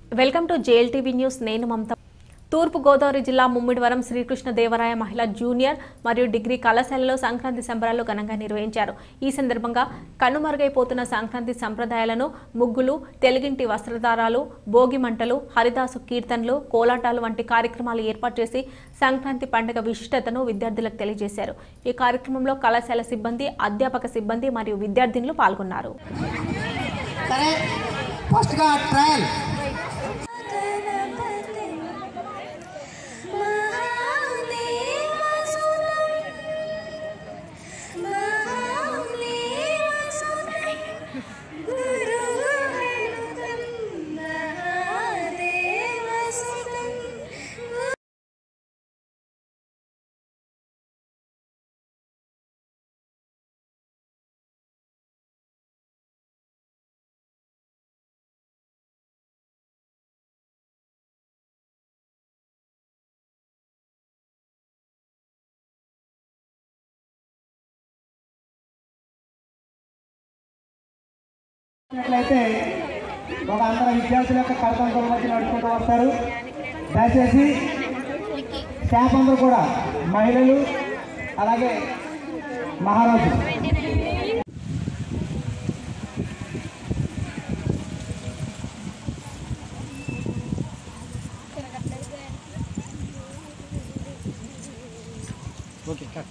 welcome to JLTV news నేను మమత తూర్పు గోదావరి జిల్లా ముమ్మిడివరం శ్రీకృష్ణ దేవరాయ మహిళా జూనియర్ మరియు డిగ్రీ కళాశాలలో సంక్రాంతి సంబరాలు ఘనంగా నిర్వహించారు ఈ సందర్భంగా కనుమరుగైపోతున్న సంక్రాంతి సంప్రదాయాలను ముగ్గులు తెలుగింటి వస్త్రధారాలు భోగి మంటలు హరిదాసు కీర్తనలు కోలాటాలు వంటి కార్యక్రమాలు ఏర్పాటు చేసి సంక్రాంతి పండుగ విశిష్టతను విద్యార్థులకు తెలియజేశారు ఈ కార్యక్రమంలో కళాశాల సిబ్బంది అధ్యాపక సిబ్బంది మరియు విద్యార్థినులు పాల్గొన్నారు సరే ఫస్ట్గా ట్రయల్ అయితే ఒక అందరు విద్యార్థుల యొక్క కడతంతుల మధ్య నడుచుకుంటూ వస్తారు దయచేసి స్టాఫ్ అందరూ కూడా మహిళలు అలాగే మహారాజు ఓకే కట్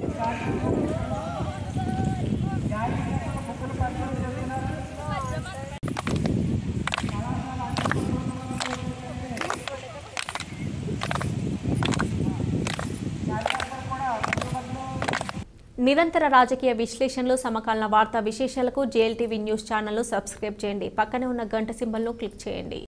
నిరంతర రాజకీయ విశ్లేషణలు సమకాలీన వార్తా విశేషాలకు జేఎల్టీవీ న్యూస్ ఛానల్ను సబ్స్క్రైబ్ చేయండి పక్కనే ఉన్న గంట సింబల్ను క్లిక్ చేయండి